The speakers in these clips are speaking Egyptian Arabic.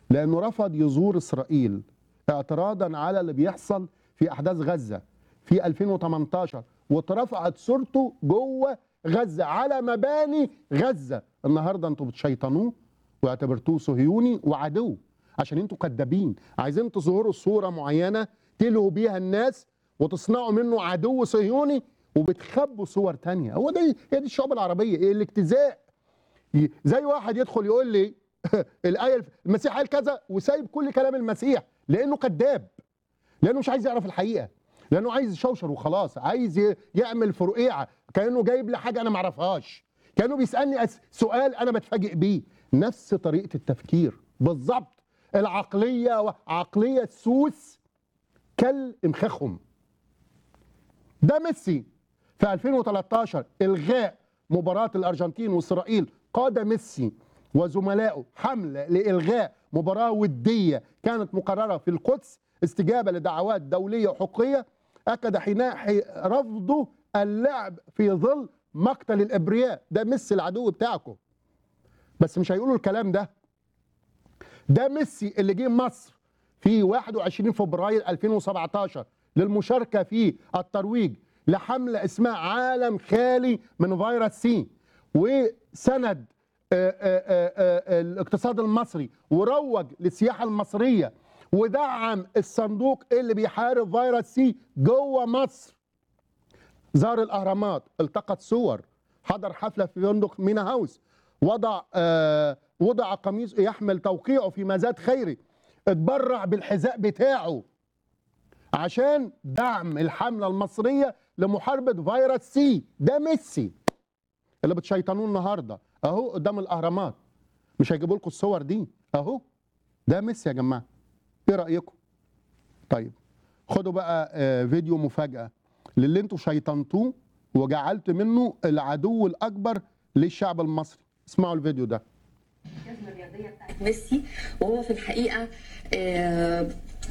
لانه رفض يزور اسرائيل اعتراضا على اللي بيحصل في احداث غزه في 2018 واترفعت صورته جوه غزه على مباني غزه النهارده انتوا بتشيطنوه واعتبرتوه صهيوني وعدو عشان انتوا كدابين عايزين تظهروا صوره معينه تلهوا بيها الناس وتصنعوا منه عدو صهيوني وبتخبوا صور تانية هو ده هي دي الشعوب العربيه ايه الاجتزاء ي- زي واحد يدخل يقول لي الايه الف- المسيح قال كذا وسايب كل كلام المسيح لانه كذاب لانه مش عايز يعرف الحقيقه لانه عايز يشوشر وخلاص عايز ي- يعمل فرقيعه كانه جايب لي حاجه انا ما اعرفهاش كانه بيسالني أس- سؤال انا بتفاجئ بيه نفس طريقه التفكير بالظبط العقليه عقليه سوس كالامخاخهم ده ميسي في 2013 الغاء مباراه الارجنتين واسرائيل قاد ميسي وزملائه حمله لالغاء مباراه وديه كانت مقرره في القدس استجابه لدعوات دوليه وحقوقيه اكد حينها رفضه اللعب في ظل مقتل الابرياء ده ميسي العدو بتاعكم بس مش هيقولوا الكلام ده ده ميسي اللي جه مصر في 21 فبراير 2017 للمشاركه في الترويج لحمله اسمها عالم خالي من فيروس سي وسند آه، آه، آه، آه، الاقتصاد المصري وروج للسياحه المصريه ودعم الصندوق اللي بيحارب فيروس سي جوه مصر زار الاهرامات التقط صور حضر حفله في فندق مينا هاوس وضع آه وضع قميص يحمل توقيعه في مزاد خيري اتبرع بالحذاء بتاعه عشان دعم الحمله المصريه لمحاربه فيروس سي ده ميسي اللي بتشيطنوه النهارده اهو قدام الاهرامات مش هيجيبوا لكم الصور دي اهو ده ميسي يا جماعه ايه رايكم طيب خدوا بقى آه، فيديو مفاجاه للي انتوا شيطنتوه وجعلت منه العدو الاكبر للشعب المصري اسمعوا الفيديو ده الجزمه الرياضيه بتاعت ميسي وهو في الحقيقه آه،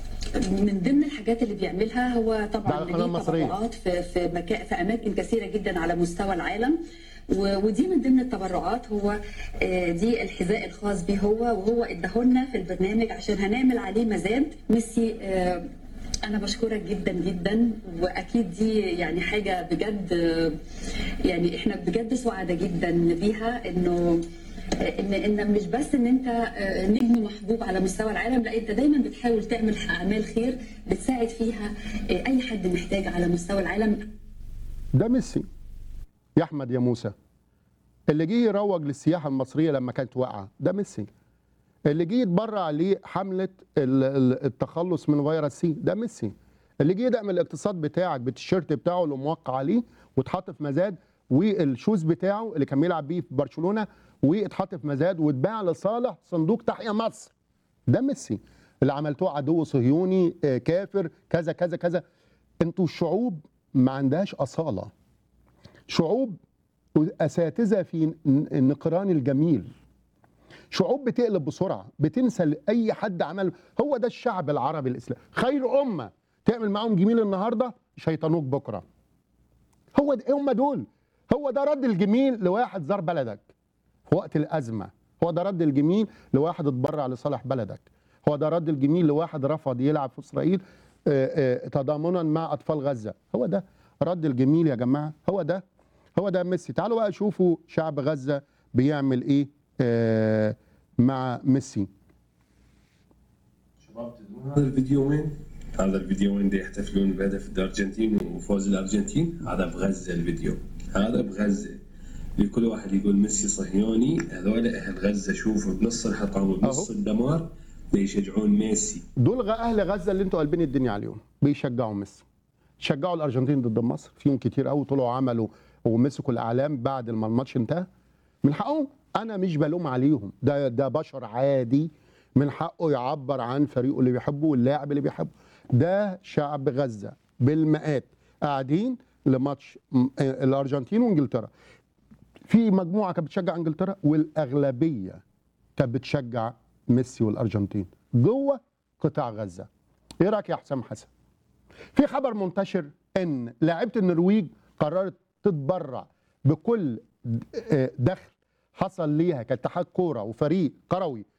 من ضمن الحاجات اللي بيعملها هو ده طبعا على القناة ليه المصرية. تبرعات في في مكان في اماكن كثيره جدا على مستوى العالم و- ودي من ضمن التبرعات هو آه، دي الحذاء الخاص بيه هو وهو اداهولنا في البرنامج عشان هنعمل عليه مزاد ميسي آه، انا بشكرك جدا جدا واكيد دي يعني حاجه بجد آه، يعني احنا بجد سعداء جدا بيها انه ان ان مش بس ان انت آه، نجم محبوب على مستوى العالم لا انت دايما بتحاول تعمل اعمال خير بتساعد فيها آه، اي حد محتاج على مستوى العالم ده ميسي يا احمد يا موسى اللي جه يروج للسياحه المصريه لما كانت واقعه ده ميسي اللي جه يتبرع لحمله ال- ال- التخلص من فيروس سي ده ميسي اللي جه يدعم الاقتصاد بتاعك بالتيشيرت بتاعه اللي موقع عليه واتحط في مزاد والشوز بتاعه اللي كان بيلعب بيه في برشلونه واتحط في مزاد واتباع لصالح صندوق تحيا مصر ده ميسي اللي عملتوه عدو صهيوني آه، كافر كذا كذا كذا انتوا الشعوب ما عندهاش اصاله شعوب اساتذه في ن- نقران الجميل شعوب بتقلب بسرعه بتنسى اي حد عمل هو ده الشعب العربي الاسلامي خير امه تعمل معاهم جميل النهارده شيطانوك بكره هو ده هم دول هو ده رد الجميل لواحد زار بلدك في وقت الازمه هو ده رد الجميل لواحد اتبرع لصالح بلدك هو ده رد الجميل لواحد رفض يلعب في اسرائيل آه، آه، تضامنا مع اطفال غزه هو ده رد الجميل يا جماعه هو ده هو ده ميسي تعالوا بقى شوفوا شعب غزه بيعمل ايه آه، مع ميسي شباب تدرون هذا الفيديو وين؟ هذا الفيديو وين دي يحتفلون بهدف الارجنتين وفوز الارجنتين هذا بغزه الفيديو هذا بغزه لكل واحد يقول ميسي صهيوني هذول اهل غزه شوفوا بنص الحطام وبنص أهو. الدمار يشجعون ميسي دول غ- اهل غزه اللي انتوا قلبين الدنيا عليهم بيشجعوا ميسي شجعوا الارجنتين ضد مصر فيهم كتير قوي طلعوا عملوا ومسكوا الاعلام بعد ما الماتش انتهى من حقهم انا مش بلوم عليهم ده ده بشر عادي من حقه يعبر عن فريقه اللي بيحبه واللاعب اللي بيحبه ده شعب غزه بالمئات قاعدين لماتش م- آه، الارجنتين وانجلترا في مجموعه كانت بتشجع انجلترا والاغلبيه كانت بتشجع ميسي والارجنتين جوه قطاع غزه ايه رايك يا حسام حسن في خبر منتشر ان لاعيبه النرويج قررت تتبرع بكل د- آه، دخل حصل ليها كاتحاد كوره وفريق كروي